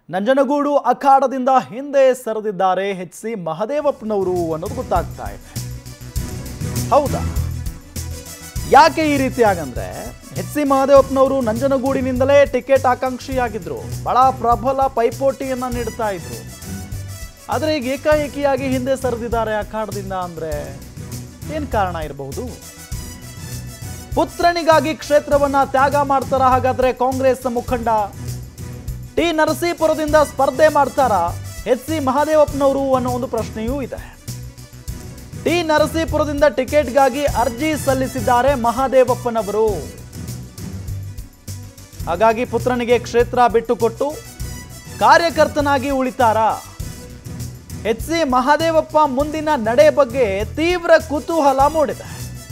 ನಂಜನಗೂಡು ಅಖಾಡದಿಂದ ಹಿಂದೆ ಸರಿದಿದ್ದಾರೆ H C ಮಹದೇವಪ್ಪನವರು ಅನ್ನೋದು ಗೊತ್ತಾಗ್ತಾ ಇದೆ ಹೌದಾ ಯಾಕೆ ಈ ರೀತಿ ಆಗಂದ್ರೆ ಎಚ್ ಸಿ ಮಹದೇವಪ್ಪನವರು ನಂಜನಗೂಡಿನಿಂದಲೇ ಟಿಕೆಟ್ ಆಕಾಂಕ್ಷಿಯಾಗಿದ್ರು ಬಹಳ ಪ್ರಬಲ ಪೈಪೋಟಿಯನ್ನ ನೀಡ್ತಾ ಇದ್ರು ಆದರೆ ಈಗ ಏಕಾಏಕಿಯಾಗಿ ಹಿಂದೆ ಸರಿದಿದ್ದಾರೆ ಅಖಾಡದಿಂದ ಅಂದ್ರೆ ಏನ್ ಕಾರಣ ಇರಬಹುದು ಪುತ್ರನಿಗಾಗಿ ಕ್ಷೇತ್ರವನ್ನ ತ್ಯಾಗ ಮಾಡ್ತಾರ ಹಾಗಾದ್ರೆ ಕಾಂಗ್ರೆಸ್ ಮುಖಂಡ ಟಿ ನರಸೀಪುರದಿಂದ ಸ್ಪರ್ಧೆ ಮಾಡ್ತಾರಾ ಎಚ್ ಸಿ ಮಹಾದೇವಪ್ಪನವರು ಅನ್ನೋ ಒಂದು ಪ್ರಶ್ನೆಯೂ ಇದೆ ಟಿ ನರಸೀಪುರದಿಂದ ಟಿಕೆಟ್ಗಾಗಿ ಅರ್ಜಿ ಸಲ್ಲಿಸಿದ್ದಾರೆ ಮಹಾದೇವಪ್ಪನವರು ಹಾಗಾಗಿ ಪುತ್ರನಿಗೆ ಕ್ಷೇತ್ರ ಬಿಟ್ಟುಕೊಟ್ಟು ಕಾರ್ಯಕರ್ತನಾಗಿ ಉಳಿತಾರಾ ಎಚ್ ಸಿ ಮಹಾದೇವಪ್ಪ ಮುಂದಿನ ನಡೆ ಬಗ್ಗೆ ತೀವ್ರ ಕುತೂಹಲ ಮೂಡಿದೆ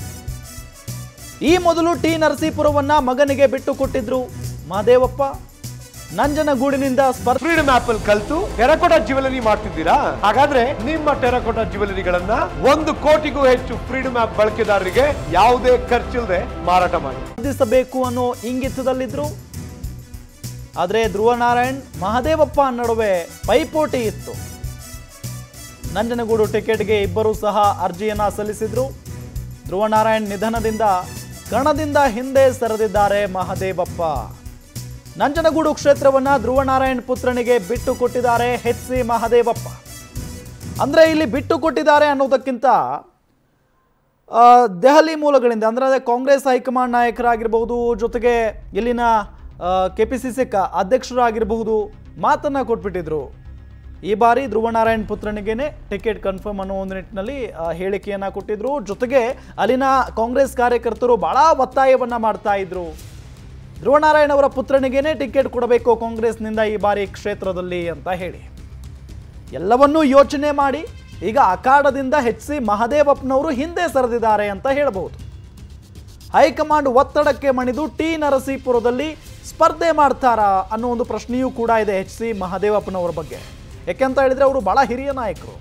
ಈ ಮೊದಲು ಟಿ ನರಸೀಪುರವನ್ನ ಮಗನಿಗೆ ಬಿಟ್ಟು ಕೊಟ್ಟಿದ್ರು ಮಹಾದೇವಪ್ಪ ನಂಜನಗೂಡಿನಿಂದ ಸ್ಪರ್ಧೆ ಫ್ರೀಡಮ್ ಆಪ್ ಅಲ್ಲಿ ಕಲ್ತು ಟೆರಕೋಟಾ ಜ್ಯುವೆಲರಿ ಮಾಡ್ತಿದ್ದೀರಾ ಹಾಗಾದ್ರೆ ನಿಮ್ಮ ಟೆರಕೋಟಾ ಜ್ಯುವೆಲರಿಗಳನ್ನ ಒಂದು ಕೋಟಿಗೂ ಹೆಚ್ಚು ಫ್ರೀಡಮ್ ಆಪ್ ಬಳಕೆದಾರರಿಗೆ ಯಾವುದೇ ಖರ್ಚಿಲ್ಲದೆ ಮಾರಾಟ ಮಾಡಿ ಸ್ಪರ್ಧಿಸಬೇಕು ಅನ್ನೋ ಇಂಗಿತದಲ್ಲಿದ್ರು ಆದರೆ ಧ್ರುವನಾರಾಯಣ್ ಮಹದೇವಪ್ಪ ನಡುವೆ ಪೈಪೋಟಿ ಇತ್ತು ನಂಜನಗೂಡು ಟಿಕೆಟ್ಗೆ ಇಬ್ಬರೂ ಸಹ ಅರ್ಜಿಯನ್ನ ಸಲ್ಲಿಸಿದ್ರು ಧ್ರುವನಾರಾಯಣ್ ನಿಧನದಿಂದ ಕಣದಿಂದ ಹಿಂದೆ ಸರಿದಿದ್ದಾರೆ ಮಹದೇವಪ್ಪ ನಂಜನಗೂಡು ಕ್ಷೇತ್ರವನ್ನ ಧ್ರುವನಾರಾಯಣ್ ಪುತ್ರನಿಗೆ ಬಿಟ್ಟು ಕೊಟ್ಟಿದ್ದಾರೆ ಎಚ್ ಸಿ ಮಹದೇವಪ್ಪ ಅಂದ್ರೆ ಇಲ್ಲಿ ಬಿಟ್ಟು ಕೊಟ್ಟಿದ್ದಾರೆ ಅನ್ನೋದಕ್ಕಿಂತ ಆ, ದೆಹಲಿ ಮೂಲಗಳಿಂದ ಅಂದರೆ ಅದೇ ಕಾಂಗ್ರೆಸ್ ಹೈಕಮಾಂಡ್ ನಾಯಕರಾಗಿರ್ಬಹುದು ಜೊತೆಗೆ ಇಲ್ಲಿನ ಕೆ ಪಿ ಸಿ ಸಿ ಕ ಅಧ್ಯಕ್ಷರಾಗಿರಬಹುದು ಮಾತನ್ನ ಕೊಟ್ಬಿಟ್ಟಿದ್ರು ಈ ಬಾರಿ ಧ್ರುವನಾರಾಯಣ್ ಪುತ್ರನಿಗೇನೆ ಟಿಕೆಟ್ ಕನ್ಫರ್ಮ್ ಅನ್ನೋ ಒಂದು ನಿಟ್ಟಿನಲ್ಲಿ ಆ, ಹೇಳಿಕೆಯನ್ನ ಕೊಟ್ಟಿದ್ರು ಜೊತೆಗೆ ಅಲ್ಲಿನ ಕಾಂಗ್ರೆಸ್ ಕಾರ್ಯಕರ್ತರು ಬಹಳ ಒತ್ತಾಯವನ್ನ ಮಾಡ್ತಾ ಇದ್ರು ಧ್ರುವನಾರಾಯಣ್ ಅವರ ಪುತ್ರನಿಗೇನೆ ಟಿಕೆಟ್ ಕೊಡಬೇಕು ಕಾಂಗ್ರೆಸ್ನಿಂದ ಈ ಬಾರಿ ಕ್ಷೇತ್ರದಲ್ಲಿ ಅಂತ ಹೇಳಿ ಎಲ್ಲವನ್ನೂ ಯೋಚನೆ ಮಾಡಿ ಈಗ ಅಖಾಡದಿಂದ ಎಚ್ ಸಿ ಮಹದೇವಪ್ಪನವರು ಹಿಂದೆ ಸರಿದಿದ್ದಾರೆ ಅಂತ ಹೇಳಬಹುದು ಹೈಕಮಾಂಡ್ ಒತ್ತಡಕ್ಕೆ ಮಣಿದು ಟಿ ನರಸೀಪುರದಲ್ಲಿ ಸ್ಪರ್ಧೆ ಮಾಡ್ತಾರಾ ಅನ್ನೋ ಒಂದು ಪ್ರಶ್ನೆಯೂ ಕೂಡ ಇದೆ ಎಚ್ ಸಿ ಮಹದೇವಪ್ಪನವರ ಬಗ್ಗೆ ಯಾಕೆಂತ ಹೇಳಿದ್ರೆ ಅವರು ಬಹಳ ಹಿರಿಯ ನಾಯಕರು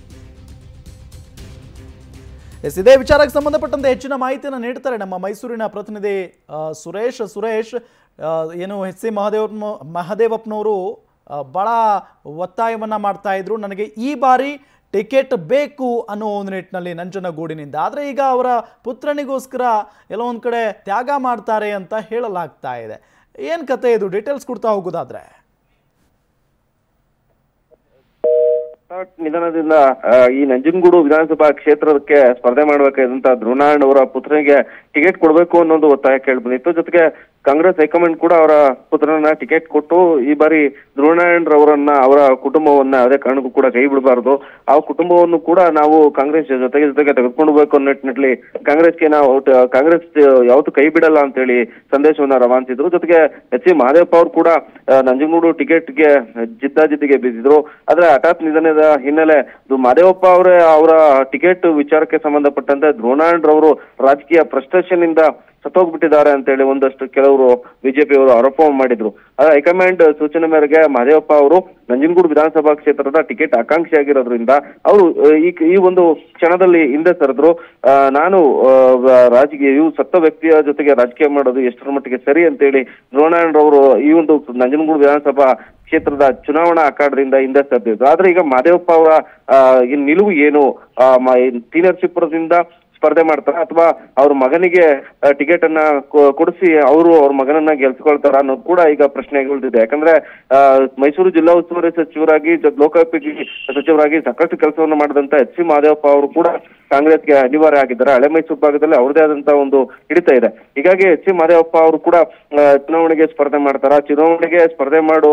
ಎಸ್ ಇದೇ ವಿಚಾರಕ್ಕೆ ಸಂಬಂಧಪಟ್ಟಂತೆ ಹೆಚ್ಚಿನ ಮಾಹಿತಿಯನ್ನು ನೀಡ್ತಾರೆ ನಮ್ಮ ಮೈಸೂರಿನ ಪ್ರತಿನಿಧಿ ಆ, ಸುರೇಶ್ ಸುರೇಶ್ ಆ, ಏನು ಎಚ್ ಸಿ ಮಹದೇವ ಮಹದೇವಪ್ಪನವರು ಆ, ಬಹಳ ಒತ್ತಾಯವನ್ನ ಮಾಡ್ತಾ ಇದ್ರು ನನಗೆ ಈ ಬಾರಿ ಟಿಕೆಟ್ ಬೇಕು ಅನ್ನೋ ಒಂದು ನಿಟ್ಟಿನಲ್ಲಿ ನಂಜನಗೂಡಿನಿಂದ ಆದರೆ ಈಗ ಅವರ ಪುತ್ರನಿಗೋಸ್ಕರ ಎಲ್ಲೋ ಒಂದು ಕಡೆ ತ್ಯಾಗ ಮಾಡ್ತಾರೆ ಅಂತ ಹೇಳಲಾಗ್ತಾ ಇದೆ ಏನು ಕತೆ ಇದು ಡೀಟೇಲ್ಸ್ ಕೊಡ್ತಾ ಹೋಗೋದಾದ್ರೆ ನಿಧನದಿಂದ ಆ, ಈ ನಂಜನಗೂಡು ವಿಧಾನಸಭಾ ಕ್ಷೇತ್ರಕ್ಕೆ ಸ್ಪರ್ಧೆ ಮಾಡಬೇಕಾದಂತ ಧ್ರುವನಾರಾಯಣ್ ಅವರ ಪುತ್ರನಿಗೆ ಟಿಕೆಟ್ ಕೊಡಬೇಕು ಅನ್ನೋದು ಒತ್ತಾಯ ಕೇಳಿ ಬಂದಿತ್ತು ಜೊತೆಗೆ ಕಾಂಗ್ರೆಸ್ ಹೈಕಮಾಂಡ್ ಕೂಡ ಅವರ ಪುತ್ರನ ಟಿಕೆಟ್ ಕೊಟ್ಟು ಈ ಬಾರಿ ಧ್ರುವನಾರಾಯಣ್ ರವರನ್ನ ಅವರ ಕುಟುಂಬವನ್ನ ಅದೇ ಕಾರಣಕ್ಕೂ ಕೂಡ ಕೈ ಬಿಡಬಾರದು ಆ ಕುಟುಂಬವನ್ನು ಕೂಡ ನಾವು ಕಾಂಗ್ರೆಸ್ ಜೊತೆಗೆ ಜೊತೆಗೆ ತೆಗೆದುಕೊಂಡು ಹೋಗ್ಬೇಕು ಅನ್ನೋ ನಿಟ್ಟಿನಲ್ಲಿ ಕಾಂಗ್ರೆಸ್ಗೆ ನಾವು ಟ- ಕಾಂಗ್ರೆಸ್ ಯಾವತ್ತು ಕೈ ಬಿಡಲ್ಲ ಅಂತ ಹೇಳಿ ಸಂದೇಶವನ್ನ ರವಾನಿಸಿದ್ರು ಜೊತೆಗೆ ಎಚ್ ಸಿ ಮಹದೇವಪ್ಪ ಅವರು ಕೂಡ ಆ, ನಂಜನಗೂಡು ಟಿಕೆಟ್ಗೆ ಜಿದ್ದಾಜಿದ್ದಿಗೆ ಬಿದ್ದಿದ್ರು ಆದ್ರೆ ಹಠಾತ್ ನಿಧನದ ಹಿನ್ನೆಲೆ ಇದು ಮಹದೇವಪ್ಪ ಅವರೇ ಅವರ ಟಿಕೆಟ್ ವಿಚಾರಕ್ಕೆ ಸಂಬಂಧಪಟ್ಟಂತೆ ಧ್ರುವನಾರಾಯಣ್ ರವರು ರಾಜಕೀಯ ಫ್ರಸ್ಟ್ರೇಷನ್ ಇಂದ ಸತ್ತೋಗ್ಬಿಟ್ಟಿದ್ದಾರೆ ಅಂತ ಹೇಳಿ ಒಂದಷ್ಟು ಕೆಲವರು ಬಿಜೆಪಿ ಅವರು ಆರೋಪ ಮಾಡಿದ್ರು ಆದ್ರೆ ಹೈಕಮಾಂಡ್ ಸೂಚನೆ ಮೇರೆಗೆ ಮಹದೇವಪ್ಪ ಅವರು ನಂಜನಗೂಡು ವಿಧಾನಸಭಾ ಕ್ಷೇತ್ರದ ಟಿಕೆಟ್ ಆಕಾಂಕ್ಷಿಯಾಗಿರೋದ್ರಿಂದ ಅವರು ಆ, ಈ ಈ ಒಂದು ಕ್ಷಣದಲ್ಲಿ ಹಿಂದೆ ಸರಿದ್ರು ಆ, ನಾನು ಆ, ವ- ರಾಜಕೀಯ ಇವು ಸತ್ತ ವ್ಯಕ್ತಿಯ ಜೊತೆಗೆ ರಾಜಕೀಯ ಮಾಡೋದು ಎಷ್ಟರ ಮಟ್ಟಿಗೆ ಸರಿ ಅಂತೇಳಿ ಧ್ರುವನಾರಾಯಣ್ ರವರು ಈ ಒಂದು ನಂಜನಗೂಡು ವಿಧಾನಸಭಾ ಕ್ಷೇತ್ರದ ಚುನಾವಣಾ ಅಖಾಡದಿಂದ ಹಿಂದೆ ಸರಿದಿದ್ರು ಆದ್ರೆ ಈಗ ಮಹದೇವಪ್ಪ ಅವರ ಆ, ಈ ನಿಲುವು ಏನು ಆ, ಮ- ಈ ಟಿ ನರಸೀಪುರದಿಂದ ಸ್ಪರ್ಧೆ ಮಾಡ್ತಾರ ಅಥವಾ ಅವ್ರ ಮಗನಿಗೆ ಟಿಕೆಟ್ ಅನ್ನ ಕೊ- ಕೊಡಿಸಿ ಅವರು ಅವ್ರ ಮಗನನ್ನ ಗೆಲ್ಸ್ಕೊಳ್ತಾರ ಅನ್ನೋದು ಕೂಡ ಈಗ ಪ್ರಶ್ನೆಗೆ ಉಳಿದಿದೆ ಯಾಕಂದ್ರೆ ಆ, ಮೈಸೂರು ಜಿಲ್ಲಾ ಉಸ್ತುವಾರಿ ಸಚಿವರಾಗಿ ಜೊ- ಲೋಕೋಪಯೋಗಿ ಸಚಿವರಾಗಿ ಸಾಕಷ್ಟು ಕೆಲಸವನ್ನು ಮಾಡಿದಂತ ಎಚ್ ಸಿ ಮಹದೇವಪ್ಪ ಅವರು ಕೂಡ ಕಾಂಗ್ರೆಸ್ಗೆ ಅನಿವಾರ್ಯ ಆಗಿದ್ದಾರೆ ಹಳೆ ಮೈಸೂರು ಭಾಗದಲ್ಲಿ ಅವ್ರದೇ ಆದಂತ ಒಂದು ಹಿಡಿತ ಇದೆ ಹೀಗಾಗಿ ಎಚ್ ಸಿ ಮಹದೇವಪ್ಪ ಅವರು ಕೂಡ ಆ, ಚುನಾವಣೆಗೆ ಸ್ಪರ್ಧೆ ಮಾಡ್ತಾರ ಚುನಾವಣೆಗೆ ಸ್ಪರ್ಧೆ ಮಾಡುವ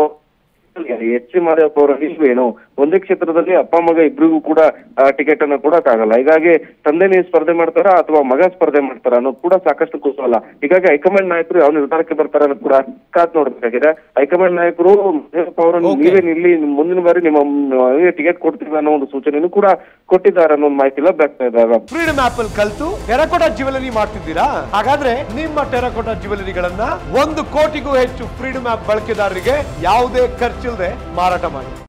ಎಚ್ ಸಿ ಮಾದೇವಪ್ಪ ಅವರ ನಿಲುವು ಏನು ಒಂದೇ ಕ್ಷೇತ್ರದಲ್ಲಿ ಅಪ್ಪ ಮಗ ಇಬ್ಬರಿಗೂ ಕೂಡ ಟಿಕೆಟ್ ಅನ್ನ ಕೊಡಕ್ಕಾಗಲ್ಲ ಹೀಗಾಗಿ ತಂದೆ ನೀವು ಸ್ಪರ್ಧೆ ಮಾಡ್ತಾರಾ ಅಥವಾ ಮಗ ಸ್ಪರ್ಧೆ ಮಾಡ್ತಾರ ಅನ್ನೋದು ಕೂಡ ಸಾಕಷ್ಟು ಕುತೂಹಲ ಹೀಗಾಗಿ ಹೈಕಮಾಂಡ್ ನಾಯಕರು ಯಾವ ನಿರ್ಧಾರಕ್ಕೆ ಬರ್ತಾರೆ ಅನ್ನೋದು ಕೂಡ ಕಾದ್ ನೋಡ್ಬೇಕಾಗಿದೆ ಹೈಕಮಾಂಡ್ ನಾಯಕರು ಮಾದೇವಪ್ಪ ಅವರನ್ನು Okay. ನೀವೇ ನಿಲ್ಲಿ ನಿಮ್ ಮುಂದಿನ ಬಾರಿ ನಿಮ್ಮ ಟಿಕೆಟ್ ಕೊಡ್ತೀವಿ ಅನ್ನೋ ಒಂದು ಸೂಚನೆಯನ್ನು ಕೂಡ ಕೊಟ್ಟಿದ್ದಾರೆ ಅನ್ನೋ ಒಂದು ಮಾಹಿತಿ ಲಭ್ಯ ಇದ್ದಾರೆ ಫ್ರೀಡಮ್ ಆಪ್ ಅಲ್ಲಿ ಕಲ್ತು ಟೆರಕೋಟಾ ಜ್ಯುವೆಲರಿ ಮಾಡ್ತಿದ್ದೀರಾ ಹಾಗಾದ್ರೆ ನಿಮ್ಮ ಟೆರಕೋಟಾ ಜ್ಯುವೆಲರಿಗಳನ್ನ ಒಂದು ಕೋಟಿಗೂ ಹೆಚ್ಚು ಫ್ರೀಡಮ್ ಆಪ್ ಬಳಕೆದಾರರಿಗೆ ಯಾವುದೇ ಖರ್ಚಿಲ್ಲದೆ ಮಾರಾಟ ಮಾಡಿ